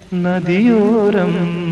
നദിയോരം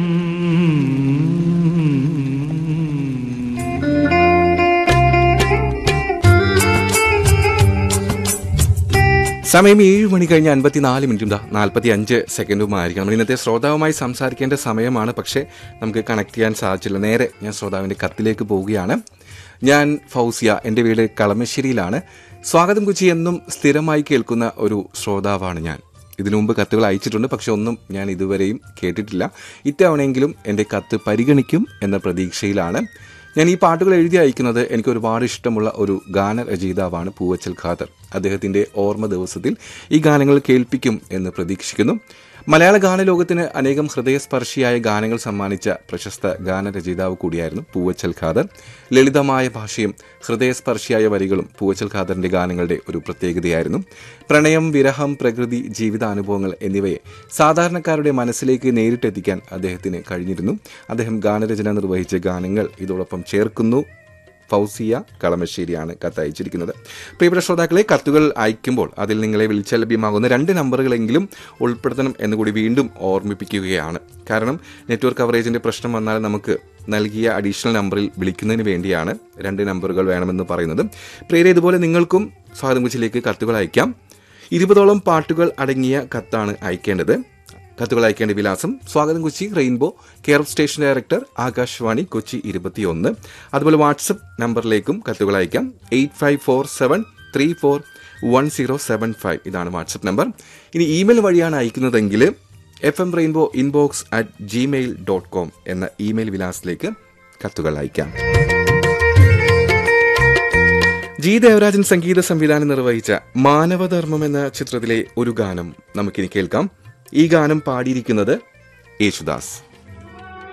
സമയം ഏഴ് മണി കഴിഞ്ഞ് അൻപത്തിനാല് മിനിറ്റും ദാ നാൽപ്പത്തി അഞ്ച് സെക്കൻഡുമായിരിക്കും നമ്മൾ ഇന്നത്തെ ശ്രോതാവുമായി സംസാരിക്കേണ്ട സമയമാണ് പക്ഷേ നമുക്ക് കണക്ട് ചെയ്യാൻ സാധിച്ചില്ല നേരെ ഞാൻ ശ്രോതാവിൻ്റെ കത്തിലേക്ക് പോവുകയാണ് ഞാൻ ഫൗസിയ എൻ്റെ വീട് കളമശ്ശേരിയിലാണ് സ്വാഗതം കുച്ചി എന്നും സ്ഥിരമായി കേൾക്കുന്ന ഒരു ശ്രോതാവാണ് ഞാൻ ഇതിനു മുമ്പ് കത്തുകൾ അയച്ചിട്ടുണ്ട് പക്ഷെ ഒന്നും ഞാൻ ഇതുവരെയും കേട്ടിട്ടില്ല ഇത്തവണയെങ്കിലും എൻ്റെ കത്ത് പരിഗണിക്കും എന്ന പ്രതീക്ഷയിലാണ് ഞാൻ ഈ പാട്ടുകൾ എഴുതി അയക്കുന്നത് എനിക്ക് ഒരുപാട് ഇഷ്ടമുള്ള ഒരു ഗാനരചയിതാവാണ് പൂവച്ചൽ ഖാദർ അദ്ദേഹത്തിന്റെ ഓർമ്മ ദിവസത്തിൽ ഈ ഗാനങ്ങൾ കേൾപ്പിക്കും എന്ന് പ്രതീക്ഷിക്കുന്നു മലയാള ഗാനലോകത്തിന് അനേകം ഹൃദയസ്പർശിയായ ഗാനങ്ങൾ സമ്മാനിച്ച പ്രശസ്ത ഗാനരചയിതാവ് കൂടിയായിരുന്നു പൂവച്ചൽ ഖാദർ ലളിതമായ ഭാഷയും ഹൃദയസ്പർശിയായ വരികളും പൂവച്ചൽ ഖാദറിന്റെ ഗാനങ്ങളുടെ ഒരു പ്രത്യേകതയായിരുന്നു പ്രണയം വിരഹം പ്രകൃതി ജീവിതാനുഭവങ്ങൾ എന്നിവയെ സാധാരണക്കാരുടെ മനസ്സിലേക്ക് നേരിട്ടെത്തിക്കാൻ അദ്ദേഹത്തിന് കഴിഞ്ഞിരുന്നു അദ്ദേഹം ഗാനരചന നിർവഹിച്ച ഗാനങ്ങൾ ഇതോടൊപ്പം ചേർക്കുന്നു ഫൗസിയ കളമശ്ശേരിയാണ് കത്ത് അയച്ചിരിക്കുന്നത് പ്രിയപ്പെട്ട ശ്രോതാക്കളെ കത്തുകൾ അയക്കുമ്പോൾ അതിൽ നിങ്ങളെ വിളിച്ചാൽ ലഭ്യമാകുന്ന രണ്ട് നമ്പറുകളെങ്കിലും ഉൾപ്പെടുത്തണം എന്നുകൂടി വീണ്ടും ഓർമ്മിപ്പിക്കുകയാണ് കാരണം നെറ്റ്വർക്ക് കവറേജിന്റെ പ്രശ്നം വന്നാൽ നമുക്ക് നൽകിയ അഡീഷണൽ നമ്പറിൽ വിളിക്കുന്നതിന് വേണ്ടിയാണ് രണ്ട് നമ്പറുകൾ വേണമെന്ന് പറയുന്നത് പ്രിയരെ ഇതുപോലെ നിങ്ങൾക്കും സ്വാഗതം കൊച്ചിയിലേക്ക് കത്തുകൾ അയക്കാം ഇരുപതോളം പാട്ടുകൾ അടങ്ങിയ കത്താണ് അയക്കേണ്ടത് കത്തുകൾ അയക്കേണ്ട വിലാസം സ്വാഗതം Kochi rainbow care of station director Akashvani Kochi ഇരുപത്തിയൊന്ന് അതുപോലെ വാട്സപ്പ് നമ്പറിലേക്കും കത്തുകൾ അയക്കാം eight five four seven three four one zero seven five ഇതാണ് വാട്സപ്പ് നമ്പർ ഇനി ഇമെയിൽ വഴിയാണ് അയക്കുന്നതെങ്കിൽ F M rainbow inbox at Gmail dot com എന്ന ഇമെയിൽ വിലാസത്തിലേക്ക് കത്തുകൾ അയക്കാം ജി ദേവരാജൻ സംഗീത സംവിധാനം നിർവഹിച്ച മാനവധർമ്മം എന്ന ചിത്രത്തിലെ ഒരു ഗാനം നമുക്കിനി കേൾക്കാം ഈ ഗാനം പാടിയിരിക്കുന്നത് യേശുദാസ്